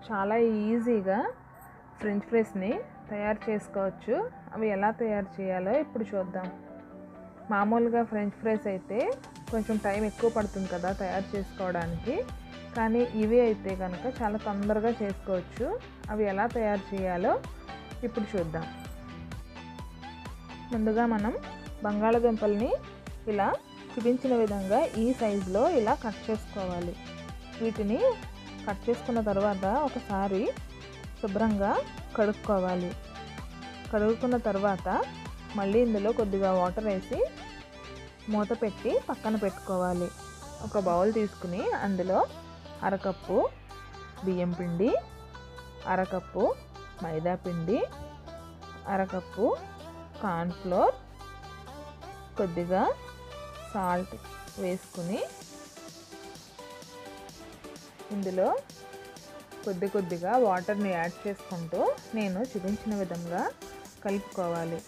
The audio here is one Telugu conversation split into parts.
చాలా ఈజీగా ఫ్రెంచ్ ఫ్రైస్ని తయారు చేసుకోవచ్చు అవి ఎలా తయారు చేయాలో ఇప్పుడు చూద్దాం మామూలుగా ఫ్రెంచ్ ఫ్రైస్ అయితే కొంచెం టైం ఎక్కువ పడుతుంది కదా తయారు చేసుకోవడానికి కానీ ఇవి అయితే కనుక చాలా తొందరగా చేసుకోవచ్చు అవి ఎలా తయారు చేయాలో ఇప్పుడు చూద్దాం ముందుగా మనం బంగాళదుంపల్ని ఇలా చూపించిన విధంగా ఈ సైజులో ఇలా కట్ చేసుకోవాలి వీటిని కట్ చేసుకున్న తర్వాత ఒకసారి శుభ్రంగా కడుక్కోవాలి కడుక్కున్న తర్వాత మళ్ళీ ఇందులో కొద్దిగా వాటర్ వేసి మూత పెట్టి పక్కన పెట్టుకోవాలి ఒక బౌల్ తీసుకుని అందులో అరకప్పు బియ్యం పిండి అరకప్పు మైదా పిండి అరకప్పు కార్న్ఫ్లోర్ కొద్దిగా సాల్ట్ వేసుకుని ఇందులో కొద్ది కొద్దిగా వాటర్ని యాడ్ చేసుకుంటూ నేను చూపించిన విధంగా కలుపుకోవాలి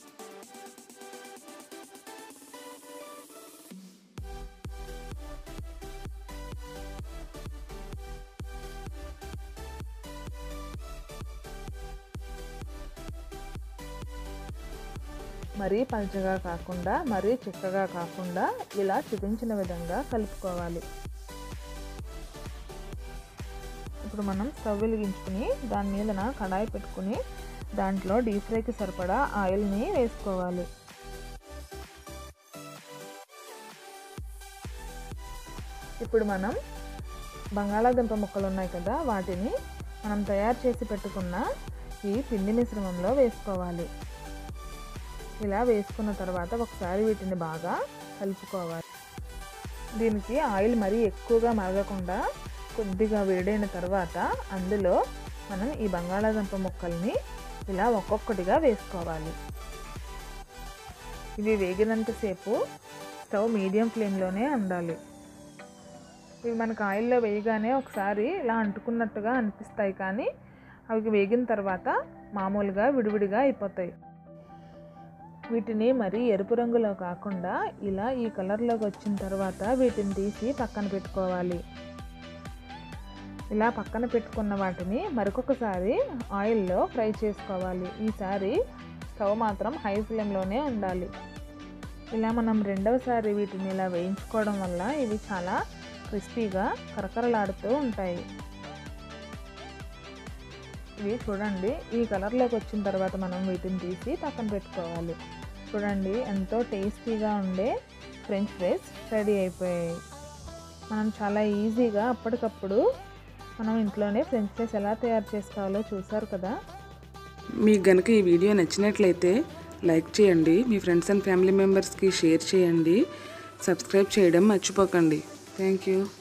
మరీ పలుచగా కాకుండా మరీ చిక్కగా కాకుండా ఇలా చూపించిన విధంగా కలుపుకోవాలి ఇప్పుడు మనం స్టవ్ వెలిగించుకుని దాని మీదన కడాయి పెట్టుకుని దాంట్లో డీప్ ఫ్రైకి సరిపడా ఆయిల్ని వేసుకోవాలి ఇప్పుడు మనం బంగాళాదుంప ముక్కలు ఉన్నాయి కదా వాటిని మనం తయారు చేసి పెట్టుకున్న ఈ పిండి మిశ్రమంలో వేసుకోవాలి ఇలా వేసుకున్న తర్వాత ఒకసారి వీటిని బాగా కలుపుకోవాలి దీనికి ఆయిల్ మరీ ఎక్కువగా మరగకుండా కొద్దిగా వేడైన తర్వాత అందులో మనం ఈ బంగాళాదుంప ముక్కల్ని ఇలా ఒక్కొక్కటిగా వేసుకోవాలి ఇవి వేగినంతసేపు స్టవ్ మీడియం ఫ్లేమ్లోనే ఉండాలి ఇవి మనకు ఆయిల్లో వేయగానే ఒకసారి ఇలా అంటుకున్నట్టుగా అనిపిస్తాయి కానీ అవి వేగిన తర్వాత మామూలుగా విడివిడిగా అయిపోతాయి వీటిని మరీ ఎరుపు రంగులో కాకుండా ఇలా ఈ కలర్లోకి వచ్చిన తర్వాత వీటిని తీసి పక్కన పెట్టుకోవాలి ఇలా పక్కన పెట్టుకున్న వాటిని మరొకసారి ఆయిల్లో ఫ్రై చేసుకోవాలి ఈసారి స్టవ్ మాత్రం హై ఫ్లేమ్లోనే ఉండాలి ఇలా మనం రెండవసారి వీటిని ఇలా వేయించుకోవడం వల్ల ఇవి చాలా క్రిస్పీగా కరకరలాడుతూ ఉంటాయి ఇవి చూడండి ఈ కలర్లోకి వచ్చిన తర్వాత మనం వీటిని తీసి పక్కన పెట్టుకోవాలి చూడండి ఎంతో టేస్టీగా ఉండే ఫ్రెంచ్ ఫ్రైస్ రెడీ అయిపోయాయి మనం చాలా ఈజీగా అప్పటికప్పుడు మనం ఇంట్లోనే ఫ్రెంచ్ ఫ్రైస్ ఎలా తయారు చేసుకోవాలో చూసారు కదా మీకు గనుక ఈ వీడియో నచ్చినట్లయితే లైక్ చేయండి మీ ఫ్రెండ్స్ అండ్ ఫ్యామిలీ మెంబర్స్కి షేర్ చేయండి సబ్స్క్రైబ్ చేయడం మర్చిపోకండి థ్యాంక్ యూ